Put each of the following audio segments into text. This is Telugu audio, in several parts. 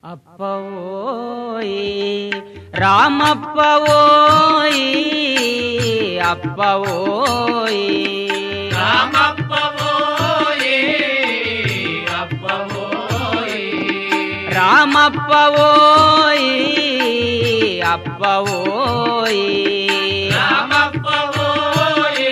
అప్పవోయి రామప్పవోయి అప్పవోయి రామప్పవోయే అప్పవోయే రామప్పవోయి అప్పవోయి రామప్పవోయే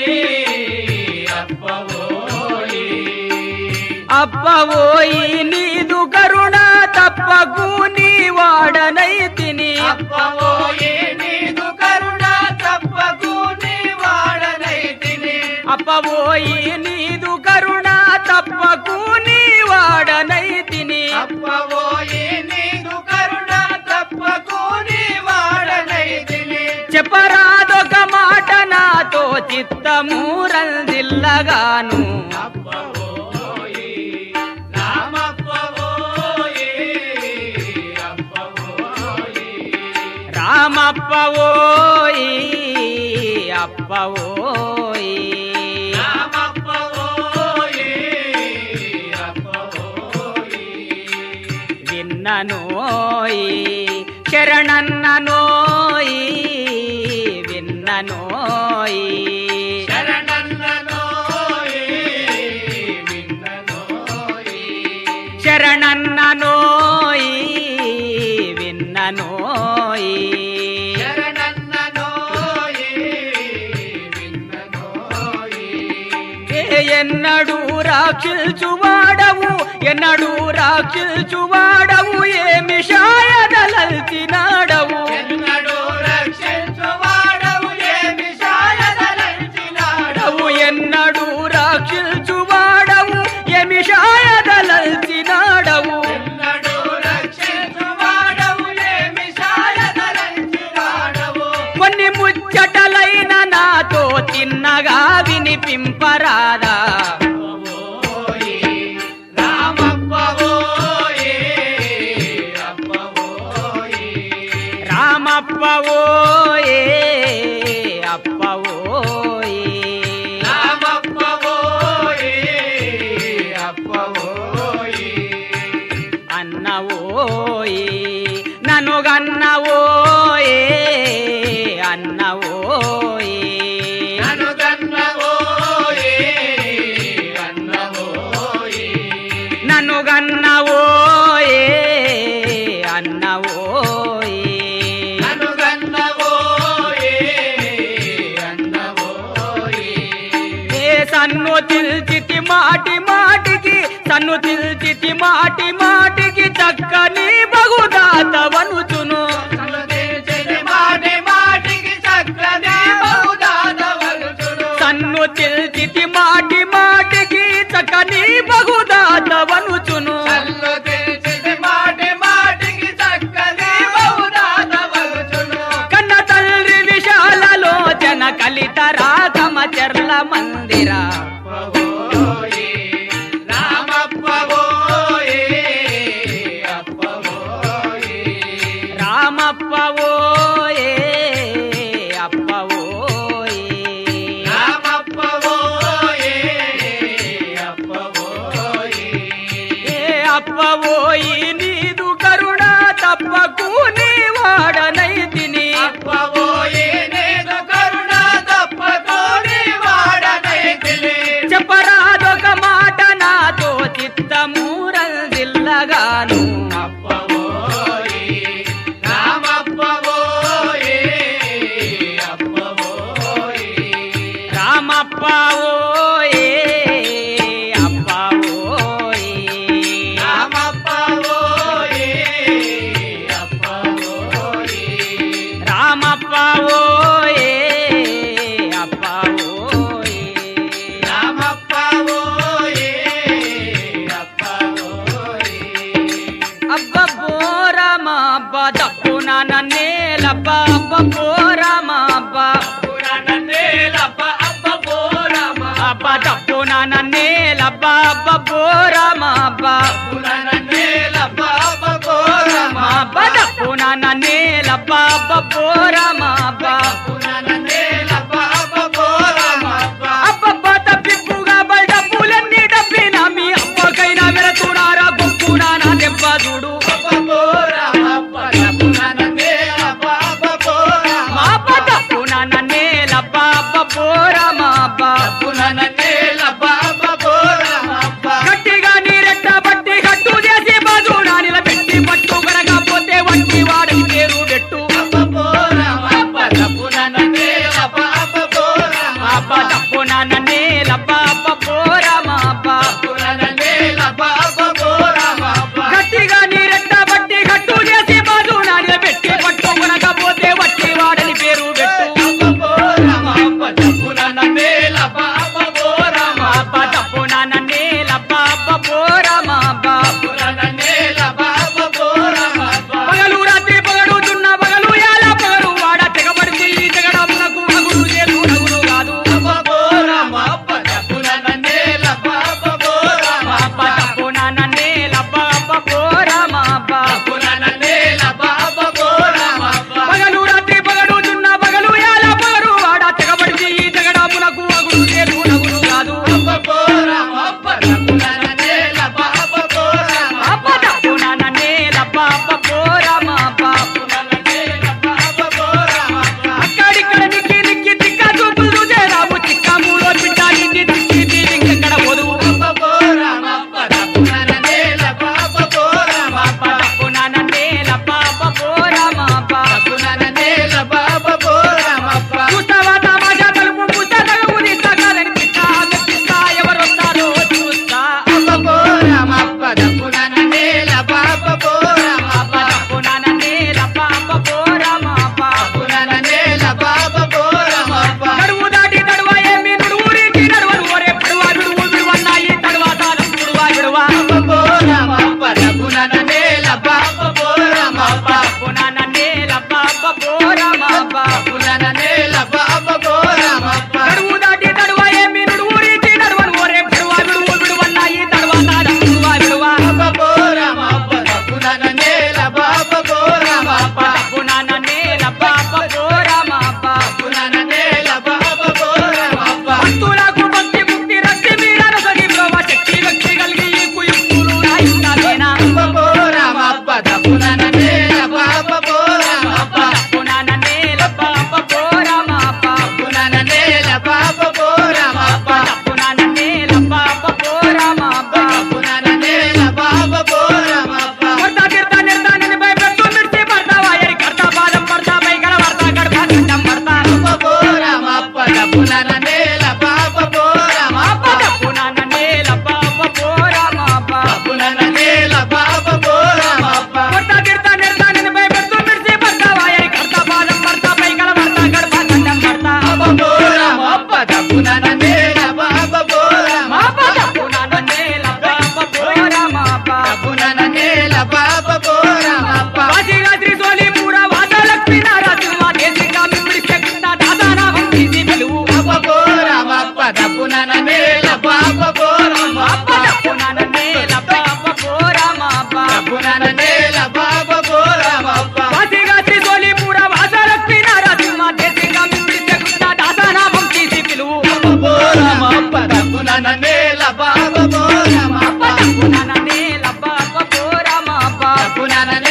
అప్పవోయే అప్పవోయి నీదు కరుణ తప్పకు నీ వాడనై తిని అప్పవోయే నీదు కరుణ తప్పకు నీ వాడనైతిని అప్పవోయి నీదు కరుణ తప్పకు నీ వాడనై తిని అప్పవోయే నీదు కరుణ తప్పకు నీ వాడనైతిని చెప్పరాదొక మాట నాతో చిత్తమూరందిల్లగాను అప్పవోయే రామప్పవోయే అప్పవోయే రామప్పవోయి అప్పవోయి రామప్పవోయే అప్పవోయే విన్ననోయి శరణన్ననోయి విన్ననోయి శరణన్ననోయే విన్ననోయే శరణన్ననోయి విన్ననోయి శరణన్ననోయే విన్ననోయే ఏ ఎన్నడు రాక్షిల్చువాడవు ఎన్నడు రాక్షిల్చువాడవు ఏమి షాయదలల్చినాడవు ఎన్నడూ రక్షించువాడవు ఏమి సాయదలంచినాడవు డవు ఎన్నడు రాక్షిల్చువాడవు ఏమి షాయదలల్చినాడవు ఎన్నడూ రక్షించువాడవు ఏమి సాయదలంచినాడవు కొన్ని ముచ్చటలైన నాతో చిన్నగా వినిపింపరాదా అప్పవోయే రామప్పవోయే అప్పవోయే రామప్పవోయే అప్పవోయే రామప్పవోయే అప్పవోయే అన్నవోయే నన్ను గన్నవోయే అన్నవోయే ననుగన్నవోయే అన్నవోయే నన్ను గన్నవోయే అన్నవోయే ననుగన్నవోయే అన్నవోయే ఏ సన్ను తిల్చితి మాటి మాటికి సన్ను తిల్చితి మాటి మాటికి చక్కని బగుదాతవనుచును సన్నుతిల్చెని మాటి మాటికి చక్కని బహుదానవలుచును. సన్ను తిల్చితి మాటి మాటికి చక్కని బగుదాతవనుచును సన్నుతిల్చెని మాటి మాటికి చక్కని బహుదానవలుచును. కన్న తల్లి విశాలలోచన కలిత రాగమ చెర్ల మందిరా అప్పవోయే రామప్పవోయే అప్పవోయే రామప్పవోయే అప్పవోయే రామప్పవోయే అప్పవోయే ఏ అప్పవోయి నీదు కరుణ తప్పకు నీ వాడనై తిని అప్పవోయే నేను కరుణ తప్పకోని వాడనైతిని. చెప్పరాదొక మాట నాతో చిత్తమూరందిల్లగాను అప్పవోయే రామప్పవోయే అప్పవోయే రామప్పవోయే అప్పవోయే రామప్పవోయే అప్పవోయే రామప్పవోయే అప్పవోయే రామప్పవోయే అప్పవోయే అబ్బోరమ అబ్బ దప్పున నన్నేలబ్బ అబ్బోరమ అబ్బ పురాణేలప్ప అప్పవోరమ అబ్బ దప్పున నన్నేలబ్బ అబ్బోరమ అబ్బ పురాణేలప్ప అప్పవోరమ అబ్బ దప్పున నన్నేలబ్బ అబ్బోరమ అబ్బ పురాణేలప్ప అప్పవోరమ అబ్బబ్బ తప్పిప్పుగా బయట పూలన్నీ డబ్బిన మీ అబ్బకైనా వెళతుడారా గుప్పుడా నా దెబ్బ చూడు అప్పవోరమ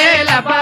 నన్నేలబ్బా